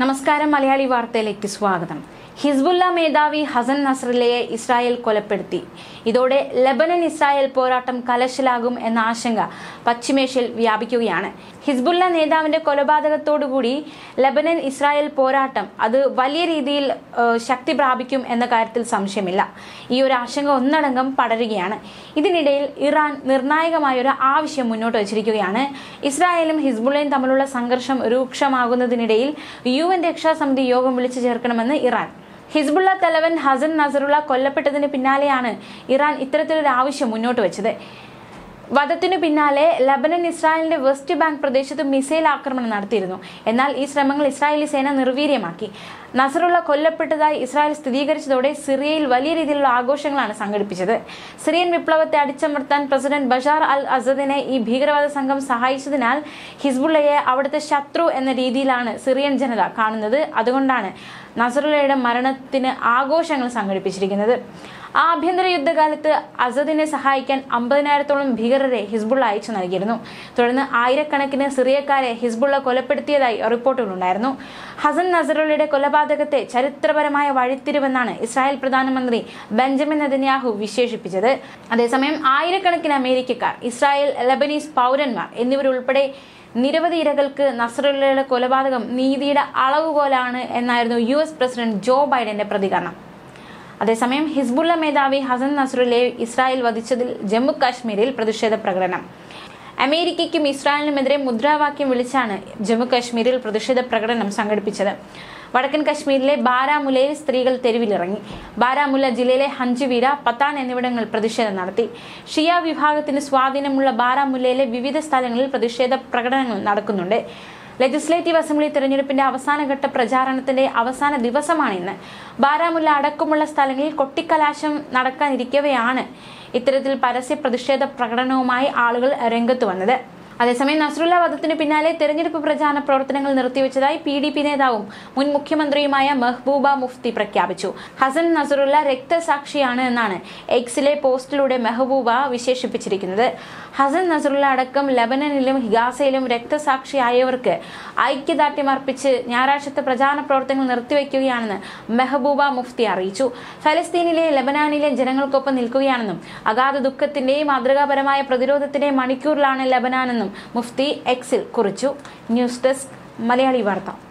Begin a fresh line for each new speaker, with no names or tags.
നമസ്കാരം മലയാളി വാർത്തയിലേക്ക് സ്വാഗതം ഹിസ്ബുല്ല മേധാവി ഹസൻ നസ്രല്ലയെ ഇസ്രായേൽ കൊലപ്പെടുത്തി ഇതോടെ ലബനൻ ഇസ്രായേൽ പോരാട്ടം കലശലാകും എന്ന ആശങ്ക പശ്ചിമേഷ്യയിൽ വ്യാപിക്കുകയാണ് ഹിസ്ബുല്ല നേതാവിന്റെ കൊലപാതകത്തോടുകൂടി ലബനൻ ഇസ്രായേൽ പോരാട്ടം അത് വലിയ രീതിയിൽ ഏഹ്, ശക്തി പ്രാപിക്കും എന്ന കാര്യത്തിൽ സംശയമില്ല ഈ ഒരു ആശങ്ക ഒന്നടങ്കം പടരുകയാണ് ഇതിനിടയിൽ ഇറാൻ നിർണായകമായ ഒരു ആവശ്യം മുന്നോട്ട് വച്ചിരിക്കുകയാണ് ഇസ്രായേലും ഹിസ്ബുള്ളയും തമ്മിലുള്ള സംഘർഷം രൂക്ഷമാകുന്നതിനിടയിൽ യു എൻ രക്ഷാസമിതി യോഗം വിളിച്ചു ചേർക്കണമെന്ന് ഇറാൻ ഹിസ്ബുള്ള തലവൻ ഹസൻ നസറുള്ള കൊല്ലപ്പെട്ടതിന് പിന്നാലെയാണ് ഇറാൻ ഇത്തരത്തിലൊരു ആവശ്യം മുന്നോട്ട് വെച്ചത് വധത്തിനു പിന്നാലെ ലബനൻ ഇസ്രായേലിന്റെ വെസ്റ്റ് ബാങ്ക് പ്രദേശത്ത് മിസൈൽ ആക്രമണം നടത്തിയിരുന്നു എന്നാൽ ഈ ശ്രമങ്ങൾ ഇസ്രായേലി സേന നിർവീര്യമാക്കി നസറുള്ള കൊല്ലപ്പെട്ടതായി ഇസ്രായേൽ സ്ഥിരീകരിച്ചതോടെ സിറിയയിൽ വലിയ രീതിയിലുള്ള ആഘോഷങ്ങളാണ് സംഘടിപ്പിച്ചത് സിറിയൻ വിപ്ലവത്തെ അടിച്ചമർത്താൻ പ്രസിഡന്റ് ബഷാർ അൽ അസദിനെ ഈ ഭീകരവാദ സംഘം സഹായിച്ചതിനാൽ ഹിസ്ബുള്ളയെ അവിടുത്തെ ശത്രു എന്ന രീതിയിലാണ് സിറിയൻ ജനത കാണുന്നത് അതുകൊണ്ടാണ് നസറുള്ളയുടെ മരണത്തിന് ആഘോഷങ്ങൾ സംഘടിപ്പിച്ചിരിക്കുന്നത് ആഭ്യന്തര യുദ്ധകാലത്ത് അസദിനെ സഹായിക്കാൻ അമ്പതിനായിരത്തോളം ഭീകരരെ ഹിസ്ബുള്ള അയച്ചു നൽകിയിരുന്നു തുടർന്ന് ആയിരക്കണക്കിന് സിറിയക്കാരെ ഹിസ്ബുള്ള കൊലപ്പെടുത്തിയതായി റിപ്പോർട്ടുകളുണ്ടായിരുന്നു ഹസൻ നസറുള്ളയുടെ കൊലപാതകത്തെ ചരിത്രപരമായ വഴിത്തിരിവെന്നാണ് ഇസ്രായേൽ പ്രധാനമന്ത്രി ബെഞ്ചമിൻ നെതന്യാഹു വിശേഷിപ്പിച്ചത് അതേസമയം ആയിരക്കണക്കിന് അമേരിക്കക്കാർ ഇസ്രായേൽ ലബനീസ് പൗരന്മാർ എന്നിവരുൾപ്പെടെ നിരവധി ഇരകൾക്ക് നസറുള്ളയുടെ കൊലപാതകം നീതിയുടെ അളവുകോലാണ് എന്നായിരുന്നു യു എസ് പ്രസിഡന്റ് ജോ ബൈഡന്റെ പ്രതികരണം അതേസമയം ഹിസ്ബുള്ള മേധാവി ഹസൻ നസ്രുല്ലയെ ഇസ്രായേൽ വധിച്ചതിൽ ജമ്മു കാശ്മീരിൽ പ്രതിഷേധ പ്രകടനം അമേരിക്കയ്ക്കും ഇസ്രായേലിനുമെതിരെ മുദ്രാവാക്യം വിളിച്ചാണ് ജമ്മു കാശ്മീരിൽ പ്രതിഷേധ പ്രകടനം സംഘടിപ്പിച്ചത് വടക്കൻ കശ്മീരിലെ ബാരാമുലയിൽ സ്ത്രീകൾ തെരുവിലിറങ്ങി ബാരാമുല്ല ജില്ലയിലെ ഹഞ്ച്വീര പത്താൻ എന്നിവിടങ്ങളിൽ പ്രതിഷേധം നടത്തി ഷിയ വിഭാഗത്തിന് സ്വാധീനമുള്ള ബാരാമുല്ലയിലെ വിവിധ സ്ഥലങ്ങളിൽ പ്രതിഷേധ പ്രകടനങ്ങൾ നടക്കുന്നുണ്ട് ലെജിസ്ലേറ്റീവ് അസംബ്ലി തെരഞ്ഞെടുപ്പിന്റെ അവസാനഘട്ട പ്രചാരണത്തിന്റെ അവസാന ദിവസമാണ് ഇന്ന് ബാരാമുല്ല അടക്കമുള്ള സ്ഥലങ്ങളിൽ കൊട്ടിക്കലാശം നടക്കാനിരിക്കവെയാണ് ഇത്തരത്തിൽ പരസ്യ പ്രതിഷേധ പ്രകടനവുമായി ആളുകൾ രംഗത്ത് വന്നത് അതേസമയം നസ്രുല്ല വധത്തിന് പിന്നാലെ തെരഞ്ഞെടുപ്പ് പ്രചാരണ പ്രവർത്തനങ്ങൾ നിർത്തിവെച്ചതായി പി ഡി പി നേതാവും മുൻ മുഖ്യമന്ത്രിയുമായ മെഹ്ബൂബ മുഫ്തി പ്രഖ്യാപിച്ചു ഹസൻ നസറുല്ല രക്തസാക്ഷിയാണ് എന്നാണ് എക്സിലെ പോസ്റ്റിലൂടെ മെഹബൂബ വിശേഷിപ്പിച്ചിരിക്കുന്നത് ഹസൻ നസറുല്ല അടക്കം ലബനനിലും ഗാസയിലും രക്തസാക്ഷിയായവർക്ക് ഐക്യദാർഢ്യം അർപ്പിച്ച് ഞായറാഴ്ചത്തെ പ്രചാരണ പ്രവർത്തനങ്ങൾ നിർത്തിവെക്കുകയാണെന്ന് മെഹബൂബ മുഫ്തി അറിയിച്ചു ഫലസ്തീനിലെ ലബനാനിലെ ജനങ്ങൾക്കൊപ്പം നിൽക്കുകയാണെന്നും അഗാധ ദുഃഖത്തിന്റെയും മാതൃകാപരമായ പ്രതിരോധത്തിന്റെയും മണിക്കൂറിലാണ് ലബനാനെന്നും മുഫ്തി എക്സിൽ കുറിച്ചു ന്യൂസ് ഡെസ്ക് മലയാളി വാർത്ത